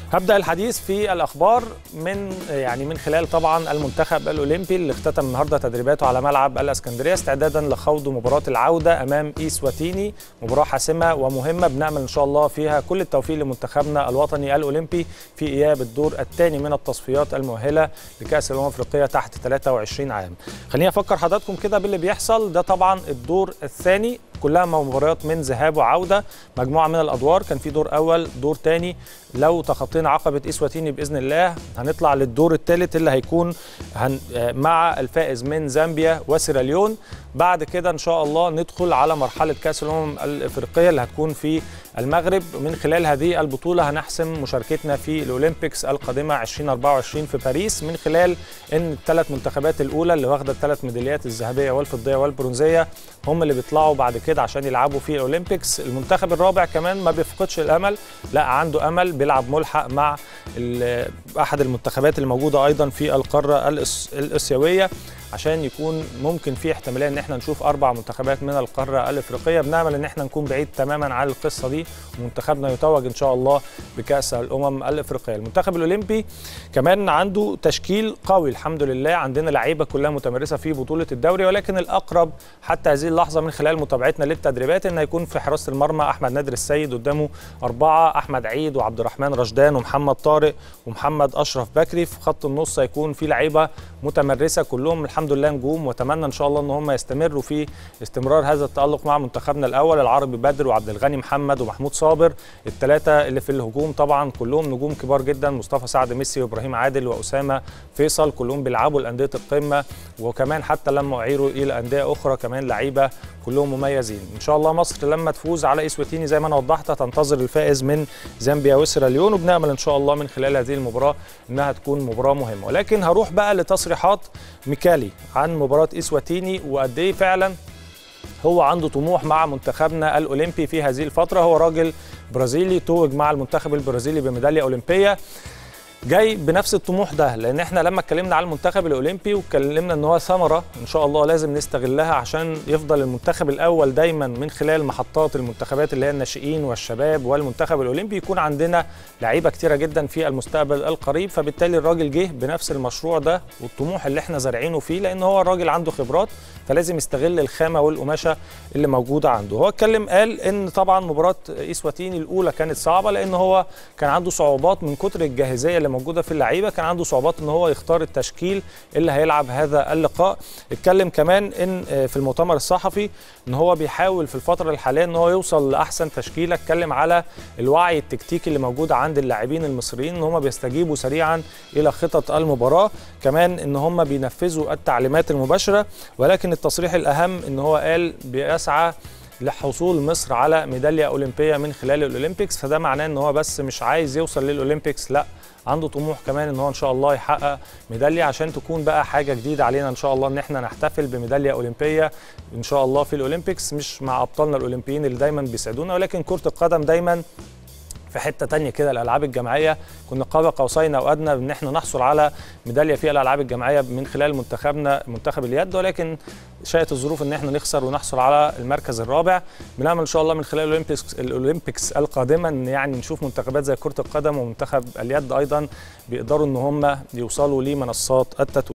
هبدا الحديث في الاخبار من يعني من خلال طبعا المنتخب الاولمبي اللي اختتم النهارده تدريباته على ملعب الاسكندريه استعدادا لخوض مباراه العوده امام ايسواتيني مباراه حاسمه ومهمه بنامل ان شاء الله فيها كل التوفيق لمنتخبنا الوطني الاولمبي في اياب الدور الثاني من التصفيات المؤهله لكاس الامم الافريقيه تحت 23 عام خليني افكر حضراتكم كده باللي بيحصل ده طبعا الدور الثاني كلها مباريات من ذهاب وعوده مجموعه من الادوار كان في دور اول دور ثاني لو تخطينا عقبه اسواتيني باذن الله هنطلع للدور الثالث اللي هيكون هن مع الفائز من زامبيا وسيراليون بعد كده ان شاء الله ندخل على مرحله كاس الامم الافريقيه اللي هتكون في المغرب من خلال هذه البطوله هنحسم مشاركتنا في الاولمبيكس القادمه 2024 في باريس من خلال ان الثلاث منتخبات الاولى اللي واخده الثلاث ميداليات الذهبيه والفضيه والبرونزيه هم اللي بيطلعوا بعد كده عشان يلعبوا في الاولمبيكس المنتخب الرابع كمان ما بيفقدش الامل لا عنده امل بيلعب ملحق مع احد المنتخبات الموجوده ايضا في القاره الاسيويه عشان يكون ممكن في احتماليه ان احنا نشوف اربع منتخبات من القاره الافريقيه بنامل ان احنا نكون بعيد تماما عن القصه دي ومنتخبنا يتوج ان شاء الله بكاس الامم الافريقيه المنتخب الاولمبي كمان عنده تشكيل قوي الحمد لله عندنا لعيبه كلها متمرسه في بطوله الدوري ولكن الاقرب حتى هذه اللحظه من خلال متابعتنا للتدريبات ان يكون في حراسه المرمى احمد نادر السيد قدامه اربعه احمد عيد وعبد الرحمن رشدان ومحمد طارق ومحمد اشرف بكري في خط النص هيكون في لعيبه متمرسه كلهم الحمد لله نجوم واتمنى ان شاء الله ان هم يستمروا في استمرار هذا التالق مع منتخبنا الاول العربي بدر وعبد الغني محمد ومحمود صابر الثلاثه اللي في الهجوم طبعا كلهم نجوم كبار جدا مصطفى سعد ميسي وابراهيم عادل واسامه فيصل كلهم بيلعبوا لانديه القمه وكمان حتى لما اعيروا الى انديه اخرى كمان لعيبه كلهم مميزين ان شاء الله مصر لما تفوز على اسواتيني زي ما انا وضحت تنتظر الفائز من زامبيا وسيراليون وبنامل ان شاء الله من خلال هذه المباراه انها تكون مباراه مهمه ولكن هروح بقى لتصريحات ميكالي عن مباراه اسواتيني وقد ايه فعلا هو عنده طموح مع منتخبنا الاولمبي في هذه الفتره هو راجل برازيلي توج مع المنتخب البرازيلي بميداليه اولمبيه جاي بنفس الطموح ده لان احنا لما اتكلمنا على المنتخب الاولمبي واتكلمنا ان هو ثمره ان شاء الله لازم نستغلها عشان يفضل المنتخب الاول دايما من خلال محطات المنتخبات اللي هي الناشئين والشباب والمنتخب الاولمبي يكون عندنا لعيبه كتيره جدا في المستقبل القريب فبالتالي الراجل جه بنفس المشروع ده والطموح اللي احنا زارعينه فيه لان هو الراجل عنده خبرات فلازم يستغل الخامه والقماشه اللي موجوده عنده هو اتكلم قال ان طبعا مباراه اسواتيني الاولى كانت صعبه لان هو كان عنده صعوبات من كتر الجاهزيه اللي موجوده في اللعيبه كان عنده صعوبات ان هو يختار التشكيل اللي هيلعب هذا اللقاء اتكلم كمان ان في المؤتمر الصحفي ان هو بيحاول في الفتره الحاليه ان هو يوصل لاحسن تشكيله اتكلم على الوعي التكتيكي اللي موجود عند اللاعبين المصريين ان هم بيستجيبوا سريعا الى خطط المباراه كمان ان هم بينفذوا التعليمات المباشره ولكن التصريح الاهم ان هو قال بيسعى لحصول مصر على ميداليه اولمبيه من خلال الاولمبيكس فده معناه ان هو بس مش عايز يوصل للاولمبيكس لا عنده طموح كمان ان هو ان شاء الله يحقق ميداليه عشان تكون بقى حاجه جديده علينا ان شاء الله ان احنا نحتفل بميداليه اولمبيه ان شاء الله في الاولمبيكس مش مع ابطالنا الاولمبيين اللي دايما بيسعدونا ولكن كره القدم دايما في حته تانية كده الالعاب الجماعيه كنا قاب قوسين او ادنى ان احنا نحصل على ميداليه في الالعاب الجماعيه من خلال منتخبنا منتخب اليد ولكن شاءت الظروف ان احنا نخسر ونحصل على المركز الرابع بنعمل ان شاء الله من خلال الاولمبيكس الاولمبيكس القادمه ان يعني نشوف منتخبات زي كره القدم ومنتخب اليد ايضا بيقدروا ان هم يوصلوا لمنصات التتويج